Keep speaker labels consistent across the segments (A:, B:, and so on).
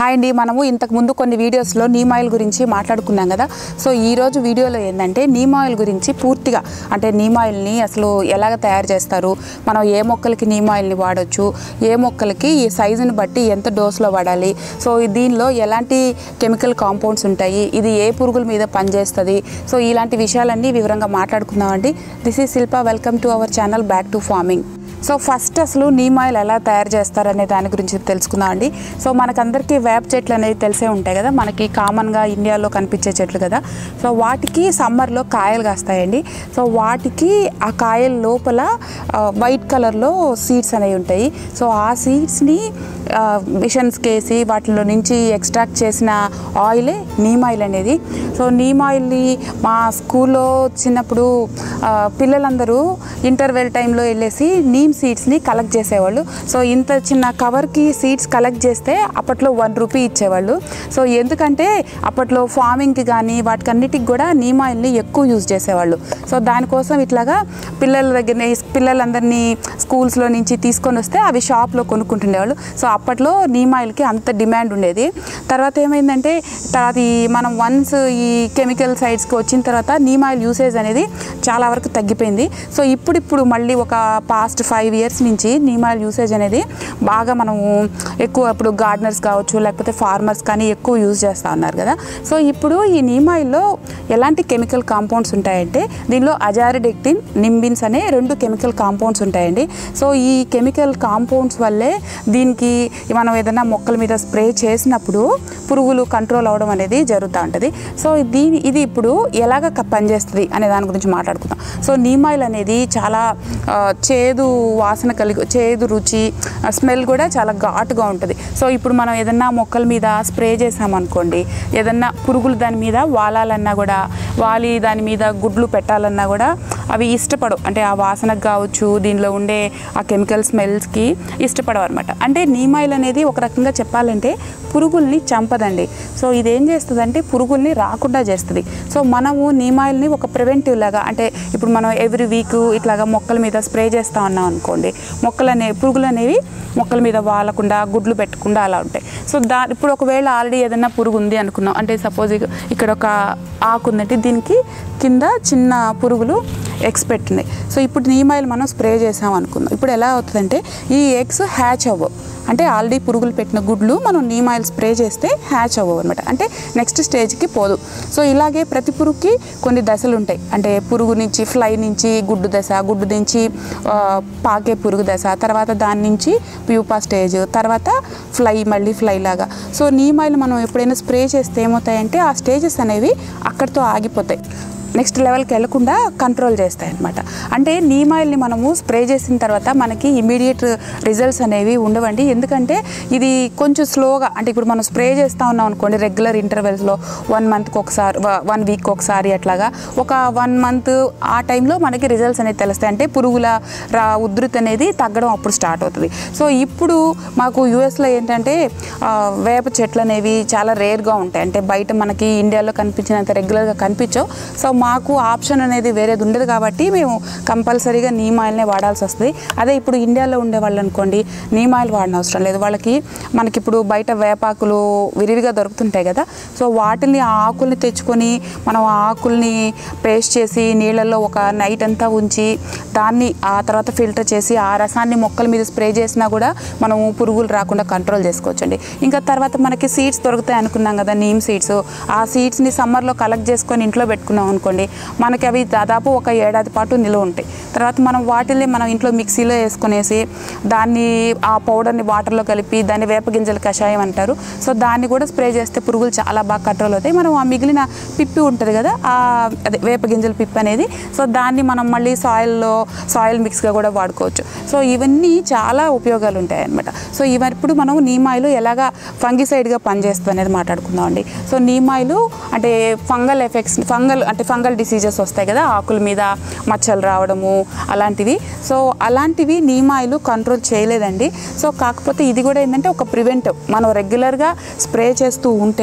A: hi అండి మనము ఇంతకు ముందు కొన్ని వీడియోస్లో నీమ్ ఆయిల్ గురించి మాట్లాడుకున్నాం కదా సో ఈ రోజు వీడియోలో ఏంటంటే నీమ్ ఆయిల్ గురించి పూర్తిగా అంటే నీమ్ ఆయిల్ని అసలు ఎలాగ తయారు చేస్తారు మనం ఏ మొక్కలకి నీమ్ ఆయిల్ని వాడొచ్చు ఏ మొక్కలకి ఈ సైజుని బట్టి ఎంత డోస్లో వాడాలి సో దీనిలో ఎలాంటి కెమికల్ కాంపౌండ్స్ ఉంటాయి ఇది ఏ పురుగుల మీద పనిచేస్తుంది సో ఇలాంటి విషయాలన్నీ వివరంగా మాట్లాడుకుందామండి this is Shilpa welcome to our channel back to farming so first అసలు నీమ్ ఆయిల్ ఎలా తయారు చేస్తారనే దాని గురించి తెలుసుకుందాం అండి సో మనకందరికీ వేప చెట్లు అనేది తెలిసే ఉంటాయి కదా మనకి కామన్గా ఇండియాలో కనిపించే చెట్లు కదా సో వాటికి సమ్మర్లో కాయలు కాస్తాయండి సో వాటికి ఆ కాయల లోపల వైట్ కలర్లో సీడ్స్ అనేవి ఉంటాయి సో ఆ సీడ్స్ని మిషన్స్కి వేసి వాటిలో నుంచి ఎక్స్ట్రాక్ట్ చేసిన ఆయిలే నీమ్ ఆయిల్ అనేది సో నీమ్ ఆయిల్ని మా స్కూల్లో చిన్నప్పుడు ఆ, పిల్లలందరూ ఇంటర్వెల్ టైంలో వెళ్ళేసి నీమ్ సీడ్స్ని కలెక్ట్ చేసేవాళ్ళు సో ఇంత చిన్న కవర్కి సీడ్స్ కలెక్ట్ చేస్తే అప్పట్లో వన్ రూపీ ఇచ్చేవాళ్ళు సో ఎందుకంటే అప్పట్లో ఫార్మింగ్కి కానీ వాటికన్నిటికి కూడా నీమ్ ఆయిల్ని ఎక్కువ యూజ్ చేసేవాళ్ళు సో దానికోసం ఇట్లాగా పిల్లల దగ్గర పిల్లలందరినీ స్కూల్స్లో నుంచి తీసుకొని వస్తే అవి షాప్లో కొనుక్కుంటుండేవాళ్ళు సో అప్పట్లో నీమ్ ఆయిల్కి అంత డిమాండ్ ఉండేది తర్వాత ఏమైందంటే తర్వాత ఈ మనం వన్స్ ఈ కెమికల్ సైడ్స్కి వచ్చిన తర్వాత నీమ్ ఆయిల్ యూసేజ్ అనేది చాలా వరకు తగ్గిపోయింది సో ఇప్పుడిప్పుడు మళ్ళీ ఒక పాస్ట్ ఫైవ్ ఇయర్స్ నుంచి నీమ్ ఆయిల్ యూసేజ్ అనేది బాగా మనము ఎక్కువ ఇప్పుడు గార్డెనర్స్ కావచ్చు లేకపోతే ఫార్మర్స్ కానీ ఎక్కువ యూజ్ చేస్తూ ఉన్నారు కదా సో ఇప్పుడు ఈ నీమ్ ఆయిల్లో ఎలాంటి కెమికల్ కాంపౌండ్స్ ఉంటాయంటే దీనిలో అజారిడెక్టిన్ నింబిన్స్ అనే రెండు కెమికల్ కాంపౌండ్స్ ఉంటాయండి సో ఈ కెమికల్ కాంపౌండ్స్ వల్లే దీనికి మనం ఏదైనా మొక్కల మీద స్ప్రే చేసినప్పుడు పురుగులు కంట్రోల్ అవ్వడం అనేది జరుగుతూ ఉంటుంది సో దీని ఇది ఇప్పుడు ఎలాగ క- పనిచేస్తుంది అనే దాని గురించి మాట్లాడుకుందాం సో నీమ్ ఆయిల్ అనేది చాలా ఆ, చేదు వాసన కలిగి చేదు రుచి స్మెల్ కూడా చాలా ఘాటుగా ఉంటుంది సో ఇప్పుడు మనం ఏదన్నా మొక్కల మీద స్ప్రే చేసామనుకోండి ఏదన్నా పురుగులు దాని మీద వాలాలన్నా కూడా వాలి దాని మీద గుడ్లు పెట్టాలన్నా కూడా అవి ఇష్టపడవు అంటే ఆ వాసనకు కావచ్చు దీనిలో ఉండే ఆ కెమికల్ స్మెల్స్కి ఇష్టపడవు అనమాట అంటే నీమ్ ఆయిల్ అనేది ఒక రకంగా చెప్పాలంటే పురుగుల్ని చంపదండి సో ఇది ఏం చేస్తుంది అంటే పురుగుల్ని రాకుండా చేస్తుంది సో మనము నీమ్ ఆయిల్ని ఒక ప్రివెంటివ్ లాగా అంటే ఇప్పుడు మనం ఎవ్రీ వీక్ ఇట్లాగా మొక్కల మీద స్ప్రే చేస్తూ ఉన్నాం అనుకోండి మొక్కలు అనే పురుగులు అనేవి మొక్కల మీద వాలకుండా గుడ్లు పెట్టకుండా అలా ఉంటాయి సో దా ఇప్పుడు ఒకవేళ ఆల్రెడీ ఏదైనా పురుగు ఉంది అనుకున్నాం అంటే సపోజ్ ఇక్కడ ఒక ఆకు ఉందంటే దీనికి కింద చిన్న పురుగులు ఎగ్స్ పెట్టినాయి సో ఇప్పుడు నీమ్ ఆయిల్ మనం స్ప్రే చేసాం అనుకుందాం ఇప్పుడు ఎలా అవుతుందంటే ఈ ఎగ్స్ హ్యాచ్ అవ్వవు అంటే ఆల్రెడీ పురుగులు పెట్టిన గుడ్లు మనం నీమ్ ఆయిల్ స్ప్రే చేస్తే హ్యాచ్ అవ్వవు అనమాట అంటే నెక్స్ట్ స్టేజ్కి పోదు సో ఇలాగే ప్రతి పురుగుకి కొన్ని దశలు ఉంటాయి అంటే పురుగు నుంచి ఫ్లై నుంచి గుడ్డు దశ గుడ్డు నుంచి ఆ, పాకే పురుగు దశ తర్వాత దాని నుంచి ప్యూపా స్టేజ్ తర్వాత ఫ్లై మళ్ళీ ఫ్లై లాగా సో నీమ్ ఆయిల్ మనం ఎప్పుడైనా స్ప్రే చేస్తే ఏమవుతాయంటే ఆ స్టేజెస్ అనేవి అక్కడితో ఆగిపోతాయి నెక్స్ట్ లెవెల్కి వెళ్లకుండా కంట్రోల్ చేస్తాయి అనమాట అంటే నీమ్ ఆయిల్ని మనము స్ప్రే చేసిన తర్వాత మనకి ఇమీడియట్ రిజల్ట్స్ అనేవి ఉండవండి ఎందుకంటే ఇది కొంచెం స్లోగా అంటే ఇప్పుడు మనం స్ప్రే చేస్తూ ఉన్నాం అనుకోండి రెగ్యులర్ ఇంటర్వెల్స్లో వన్ మంత్కి ఒకసారి వన్ వీక్ ఒకసారి అట్లాగా ఒక వన్ మంత్ ఆ టైంలో మనకి రిజల్ట్స్ అనేది తెలుస్తాయి అంటే పురుగుల రా ఉధృతి అనేది తగ్గడం అప్పుడు స్టార్ట్ అవుతుంది సో ఇప్పుడు మాకు యూఎస్లో ఏంటంటే ఆ, వేప చెట్లు అనేవి చాలా రేర్గా ఉంటాయి అంటే బయట మనకి ఇండియాలో కనిపించినంత రెగ్యులర్గా కనిపించవు సో మాకు ఆప్షన్ అనేది వేరేది ఉండదు కాబట్టి మేము కంపల్సరీగా నీమ్ ఆయిల్నే వాడాల్సి వస్తుంది అదే ఇప్పుడు ఇండియాలో ఉండే వాళ్ళు అనుకోండి నీమ్ ఆయిల్ వాడిన అవసరం లేదు వాళ్ళకి మనకి ఇప్పుడు బయట వేపాకులు విరివిగా దొరుకుతుంటాయి కదా సో వాటిని ఆ ఆకుల్ని తెచ్చుకొని మనం ఆ ఆకుల్ని పేస్ట్ చేసి నీళ్ళల్లో ఒక నైట్ అంతా ఉంచి దాన్ని ఆ తర్వాత ఫిల్టర్ చేసి ఆ రసాన్ని మొక్కల మీద స్ప్రే చేసినా కూడా మనం పురుగులు రాకుండా కంట్రోల్ చేసుకోవచ్చండి ఇంకా తర్వాత మనకి సీడ్స్ దొరుకుతాయి అనుకున్నాం కదా నీమ్ సీడ్స్ ఆ సీడ్స్ని సమ్మర్లో కలెక్ట్ చేసుకొని ఇంట్లో పెట్టుకున్నాం అనుకోండి మనకి అవి దాదాపు ఒక ఏడాది పాటు నిలువ ఉంటాయి తర్వాత మనం వాటిల్ని మనం ఇంట్లో మిక్సీలో వేసుకునేసి దాన్ని ఆ పౌడర్ని వాటర్లో కలిపి దాన్ని వేప గింజల కషాయం అంటారు సో దాన్ని కూడా స్ప్రే చేస్తే పురుగులు చాలా బాగా కంట్రోల్ అవుతాయి మనం ఆ మిగిలిన పిప్పి ఉంటుంది కదా ఆ అదే వేప గింజల పిప్పి అనేది సో దాన్ని మనం మళ్ళీ సాయిల్లో సాయిల్ మిక్స్గా కూడా వాడుకోవచ్చు సో ఇవన్నీ చాలా ఉపయోగాలు ఉంటాయి అనమాట సో ఇవి ఇప్పుడు మనం నీమాయిలు ఎలాగా ఫంగిసైడ్గా పనిచేస్తుంది అనేది మాట్లాడుకుందాం అండి సో నీమాయిలు అంటే ఫంగల్ ఎఫెక్ట్స్ ఫంగల్ అంటే ఫంగల్ డిసీజెస్ వస్తాయి కదా ఆకుల మీద మచ్చలు రావడము అలాంటివి సో అలాంటివి నీమాయిలు కంట్రోల్ చేయలేదండి సో కాకపోతే ఇది కూడా ఏంటంటే ఒక ప్రివెంటివ్ మనం రెగ్యులర్గా స్ప్రే చేస్తూ ఉంటే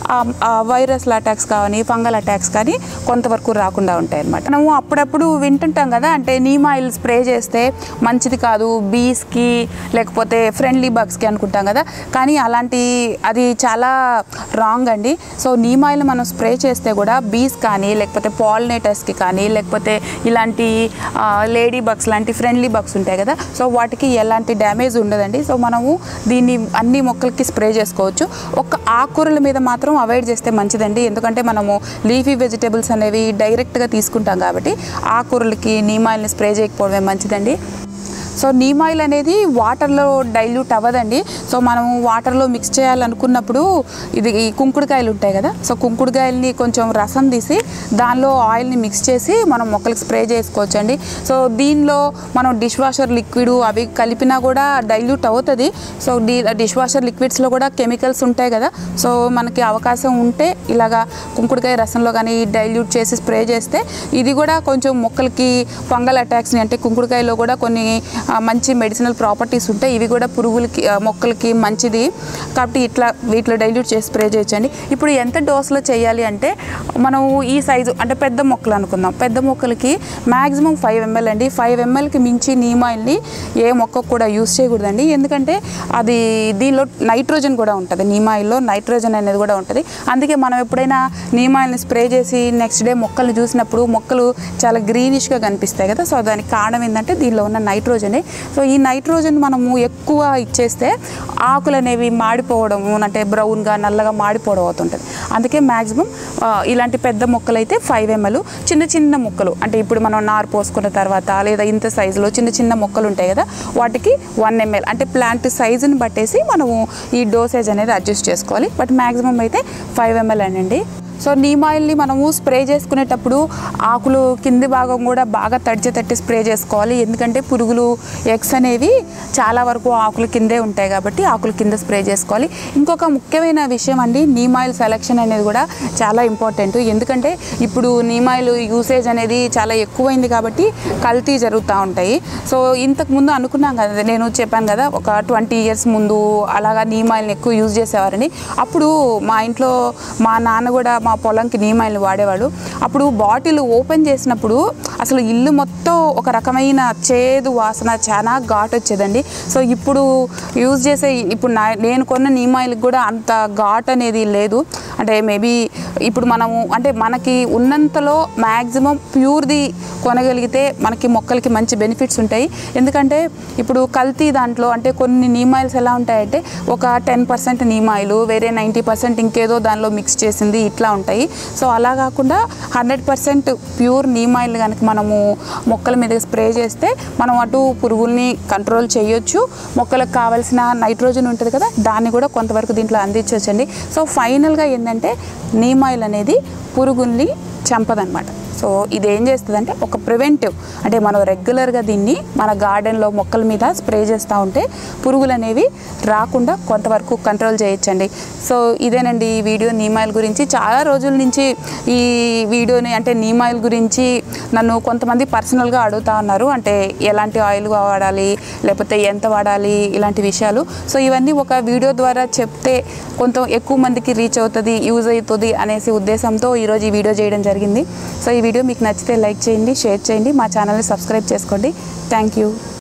A: వైరస్ల అటాక్స్ కానీ ఫంగల్ అటాక్స్ కానీ కొంతవరకు రాకుండా ఉంటాయి అన్నమాట మనము అప్పుడప్పుడు వింటుంటాం కదా అంటే నీమ్ ఆయిల్ స్ప్రే చేస్తే మంచిది కాదు బీస్కి లేకపోతే ఫ్రెండ్లీ బగ్స్కి అనుకుంటాం కదా కానీ అలాంటి అది చాలా రాంగ్ అండి సో నీమ్ ఆయిల్ మనం స్ప్రే చేస్తే కూడా బీస్ కానీ లేకపోతే పాలినేటర్స్కి కానీ లేకపోతే ఇలాంటి లేడీ బగ్స్ లాంటి ఫ్రెండ్లీ బగ్స్ ఉంటాయి కదా సో వాటికి ఎలాంటి డ్యామేజ్ ఉండదండి సో మనము దీన్ని అన్ని మొక్కలకి స్ప్రే చేసుకోవచ్చు ఒక్క ఆకుకూరల మీద మాత్రం అవాయిడ్ చేస్తే మంచిదండి ఎందుకంటే మనము లీఫీ వెజిటేబుల్స్ అనేవి డైరెక్ట్గా తీసుకుంటాం కాబట్టి ఆకుకూరలకి నీమ్ ఆయిల్ని స్ప్రే చేయకపోవడమే మంచిదండి సో నీమ్ ఆయిల్ అనేది వాటర్లో డైల్యూట్ అవ్వదండి సో మనం వాటర్లో మిక్స్ చేయాలనుకున్నప్పుడు ఇది ఈ కుంకుడుకాయలు ఉంటాయి కదా సో కుంకుడుకాయలని కొంచెం రసం తీసి దానిలో ఆయిల్ని మిక్స్ చేసి మనం మొక్కలకి స్ప్రే చేసుకోవచ్చు అండి సో దీనిలో మనం డిష్ వాషర్ లిక్విడ్ అవి కలిపినా కూడా డైల్యూట్ అవుతుంది సో డి డిష్ వాషర్ లిక్విడ్స్లో కూడా కెమికల్స్ ఉంటాయి కదా సో మనకి అవకాశం ఉంటే ఇలాగా కుంకుడుకాయ రసంలో కానీ డైల్యూట్ చేసి స్ప్రే చేస్తే ఇది కూడా కొంచెం మొక్కలకి ఫంగల్ అటాక్స్ని అంటే కుంకుడుకాయలో కూడా కొన్ని ఆ, మంచి మెడిసినల్ ప్రాపర్టీస్ ఉంటాయి ఇవి కూడా పురుగులకి ఆ, మొక్కలకి మంచిది కాబట్టి ఇట్లా వీటిలో డైల్యూట్ చేసి స్ప్రే చేయొచ్చండి ఇప్పుడు ఎంత డోస్లో చేయాలి అంటే మనం ఈ సైజు అంటే పెద్ద మొక్కలు అనుకుందాం పెద్ద మొక్కలకి మ్యాక్సిమం ఫైవ్ ఎంఎల్ అండి ఫైవ్ ఎంఎల్కి మించి నీమ్ ఆయిల్ని ఏ మొక్కకు కూడా యూస్ చేయకూడదండి ఎందుకంటే అది దీనిలో నైట్రోజన్ కూడా ఉంటుంది నీమ్ ఆయిల్లో నైట్రోజన్ అనేది కూడా ఉంటుంది అందుకే మనం ఎప్పుడైనా నీమ్ ఆయిల్ని స్ప్రే చేసి నెక్స్ట్ డే మొక్కల్ని చూసినప్పుడు మొక్కలు చాలా గ్రీనిష్గా కనిపిస్తాయి కదా సో దానికి కారణం ఏంటంటే దీనిలో ఉన్న నైట్రోజనే సో ఈ నైట్రోజన్ మనము ఎక్కువ ఇచ్చేస్తే ఆకులు అనేవి మాడిపోవడము అంటే బ్రౌన్గా నల్లగా మాడిపోవడం అవుతుంటుంది అందుకే మ్యాక్సిమం ఇలాంటి పెద్ద మొక్కలు అయితే ఫైవ్ ఎంఎల్ చిన్న చిన్న మొక్కలు అంటే ఇప్పుడు మనం నారు పోసుకున్న తర్వాత లేదా ఇంత సైజులో చిన్న చిన్న మొక్కలు ఉంటాయి కదా వాటికి వన్ ఎంఎల్ అంటే ప్లాంట్ సైజుని బట్టేసి మనము ఈ డోసేజ్ అనేది అడ్జస్ట్ చేసుకోవాలి బట్ మ్యాక్సిమం అయితే ఫైవ్ ఎంఎల్ అనండి సో నీమ్ ఆయిల్ని మనము స్ప్రే చేసుకునేటప్పుడు ఆకులు కింది భాగం కూడా బాగా తడిచి తట్టి స్ప్రే చేసుకోవాలి ఎందుకంటే పురుగులు ఎగ్స్ అనేవి చాలా వరకు ఆకులు కిందే ఉంటాయి కాబట్టి ఆకులు కింద స్ప్రే చేసుకోవాలి ఇంకొక ముఖ్యమైన విషయం అండి నీమ్ ఆయిల్ సెలెక్షన్ అనేది కూడా చాలా ఇంపార్టెంట్ ఎందుకంటే ఇప్పుడు నీమ్ ఆయిల్ యూసేజ్ అనేది చాలా ఎక్కువైంది కాబట్టి కల్తీ జరుగుతూ ఉంటాయి సో ఇంతకు ముందు అనుకున్నాం కదా నేను చెప్పాను కదా ఒక ట్వంటీ ఇయర్స్ ముందు అలాగా నీమ్ ఆయిల్ని ఎక్కువ యూజ్ చేసేవారని అప్పుడు మా ఇంట్లో మా నాన్న కూడా మా పొలంకి నీమ్ ఆయిల్ని వాడేవాడు అప్పుడు బాటిల్ ఓపెన్ చేసినప్పుడు అసలు ఇల్లు మొత్తం ఒక రకమైన చేదు వాసన చాలా ఘాట్ వచ్చేదండి సో ఇప్పుడు యూజ్ చేసే ఇప్పుడు నా నేను కొన్న నీమ్ ఆయిల్కి కూడా అంత ఘాట్ అనేది లేదు అంటే మేబీ ఇప్పుడు మనము అంటే మనకి ఉన్నంతలో మ్యాక్సిమం ప్యూర్ది కొనగలిగితే మనకి మొక్కలకి మంచి బెనిఫిట్స్ ఉంటాయి ఎందుకంటే ఇప్పుడు కల్తీ దాంట్లో అంటే కొన్ని నీమ్ ఆయిల్స్ ఎలా ఉంటాయంటే ఒక టెన్ పర్సెంట్ నీమ్ ఆయిల్ వేరే నైంటీ పర్సెంట్ ఇంకేదో దానిలో మిక్స్ చేసింది ఇట్లా ఉంటాయి సో అలా కాకుండా hundred percent pure neem oil కనుక మనము మొక్కల మీద స్ప్రే చేస్తే మనం అటు పురుగుల్ని కంట్రోల్ చేయొచ్చు మొక్కలకు కావాల్సిన నైట్రోజన్ ఉంటుంది కదా దాన్ని కూడా కొంతవరకు దీంట్లో అందించవచ్చండి సో ఫైనల్గా ఏంటంటే నీమ్ ఆయిల్ అనేది పురుగుల్ని చంపదనమాట సో ఇది ఏం చేస్తుందంటే ఒక ప్రివెంటివ్ అంటే మనం రెగ్యులర్గా దీన్ని మన గార్డెన్లో మొక్కల మీద స్ప్రే చేస్తూ ఉంటే పురుగులు అనేవి రాకుండా కొంతవరకు కంట్రోల్ చేయొచ్చండి సో ఇదేనండి ఈ వీడియో నీమాయిల్ గురించి చాలా రోజుల నుంచి ఈ వీడియోని అంటే నీమాయిల్ గురించి నన్ను కొంతమంది పర్సనల్గా అడుగుతా ఉన్నారు అంటే ఎలాంటి ఆయిల్ వాడాలి లేకపోతే ఎంత వాడాలి ఇలాంటి విషయాలు సో ఇవన్నీ ఒక వీడియో ద్వారా చెప్తే కొంత ఎక్కువ మందికి రీచ్ అవుతుంది యూజ్ అవుతుంది అనేసి ఉద్దేశంతో ఈరోజు ఈ వీడియో చేయడం జరిగింది సో ఈ వీడియో మీకు నచ్చితే లైక్ చేయండి షేర్ చేయండి మా ఛానల్ని సబ్స్క్రైబ్ చేసుకోండి థ్యాంక్ యూ